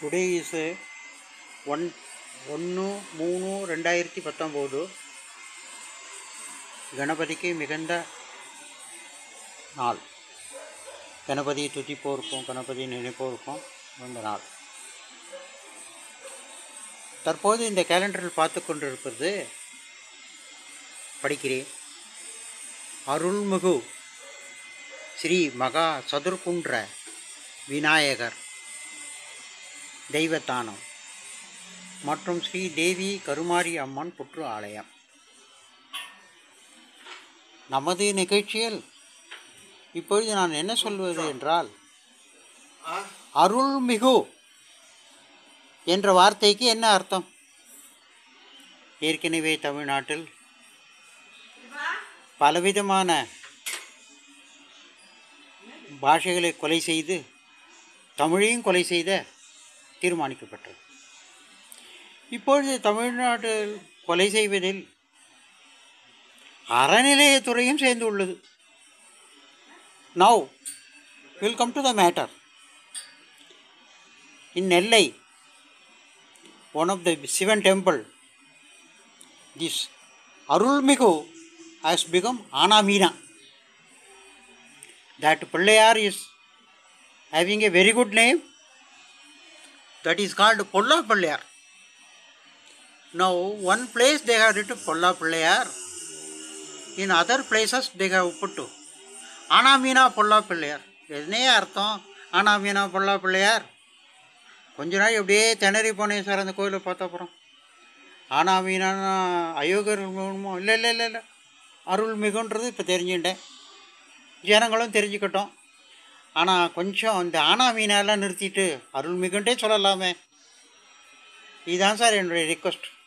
Today is one ஒன்று மூணு ரெண்டாயிரத்தி பத்தொம்போது கணபதிக்கு மிகுந்த நாள் கணபதி துதிப்போருக்கும் கணபதி நினைப்போருக்கும் இந்த நாள் தற்போது இந்த கேலண்டரில் பார்த்து கொண்டிருப்பது படிக்கிறேன் அருள்மிகு ஸ்ரீ மகா சதுர்குன்ற விநாயகர் தெய்வத்தானம் மற்றும் ஸ்ரீ தேவி கருமாரி அம்மன் புற்று ஆலயம் நமது நிகழ்ச்சியில் இப்பொழுது நான் என்ன சொல்வது என்றால் அருள்மிகு என்ற வார்த்தைக்கு என்ன அர்த்தம் ஏற்கனவே தமிழ்நாட்டில் பலவிதமான பாஷைகளை கொலை செய்து தமிழையும் கொலை செய்த தீர்மானிக்கப்பட்டது இப்பொழுது தமிழ்நாட்டில் கொலை செய்வதில் அறநிலையத்துறையும் சேர்ந்து உள்ளது now will come to the matter in Nellai one of the Shivan temple, this Arulmigu has become Anamina. That Pillayar is having a very good name that is called Polla Pillayar. Now, one place they have written Polla Pillayar, in other places they have put to Anamina Polla Pillayar. எதுனே அர்த்தம் ஆனாமீனா பொல்லா பிள்ளையார் கொஞ்ச நாள் அப்படியே திணறி போனேன் sir அந்த கோயிலை பார்த்த அப்புறம் ஆனால் மீனான அயோகர் வேணுமோ இல்லை இல்லை இல்லை இல்லை அருள் மிகுன்றது இப்போ தெரிஞ்சுட்டேன் ஜனங்களும் தெரிஞ்சுக்கிட்டோம் ஆனால் கொஞ்சம் இந்த ஆனா மீனெல்லாம் நிறுத்திட்டு அருள் மிகுன்ட்டே சொல்லலாமே இதுதான் சார் என்னுடைய ரிக்வஸ்ட்